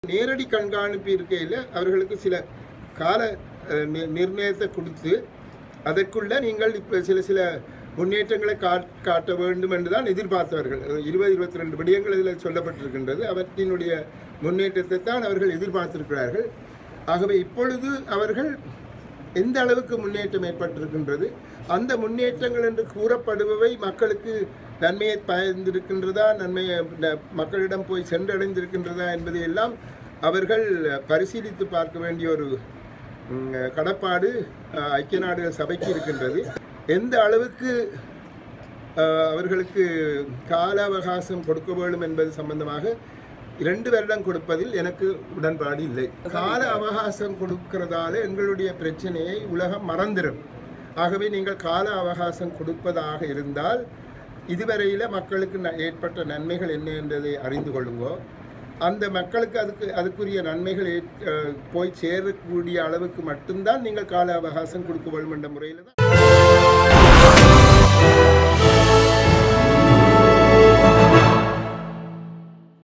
நேரடி கண்காணிப்பு இருக்கையில் அவர்களுக்கு சில கால அஹ், நி- நிர்ணயத்தை கொடுத்து அதற்குள்ள நீங்கள் இப்போ சில சில முன்னேற்றங்களை காட் காட்ட வேண்டும் என்று தான் எதிர்பார்த்தவர்கள் இருபது இருபத்தி ரெண்டு விடயங்கள் இதில் சொல்லப்பட்டிருக்கின்றது அவற்றினுடைய முன்னேற்றத்தை தான் அவர்கள் எதிர்பார்த்திருக்கிறார்கள் ஆகவே இப்பொழுது அவர்கள் எந்த அளவுக்கு முன்னேற்றம் ஏற்பட்டிருக்கின்றது அந்த முன்னேற்றங்கள் என்று கூறப்படுபவை மக்களுக்கு நன்மையை பயந்திருக்கின்றதா நன்மையை ந- மக்களிடம் போய் சென்றடைந்திருக்கின்றதா என்பதை எல்லாம் அவர்கள் பரிசீலித்து பார்க்க வேண்டிய ஒரு ம், கடப்பாடு அஹ், ஐக்கிய நாடுகள் சபைக்கு இருக்கின்றது எந்த அளவுக்கு அஹ், அவர்களுக்கு கால அவகாசம் கொடுக்க வேண்டும் என்பது சம்பந்தமாக இரண்டு வருடம் கொடுப்பதில் எனக்கு உடன்பாடு இல்லை கால அவகாசம் கொடுக்கிறதால எங்களுடைய பிரச்சனையை உலகம் மறந்துடும் ஆகவே நீங்கள் கால அவகாசம் கொடுப்பதாக இருந்தால் இதுவரையில் மக்களுக்கு ந- ஏற்பட்ட நன்மைகள் என்ன என்பதை அறிந்து கொள்ளுங்கோ அந்த மக்களுக்கு அதுக்கு அதுக்குரிய நன்மைகள் ஏற்- அஹ், போய் சேரக்கூடிய அளவுக்கு மட்டும்தான் நீங்கள் கால அவகாசம் கொடுக்க வேண்டும் என்ற முறையில் தான்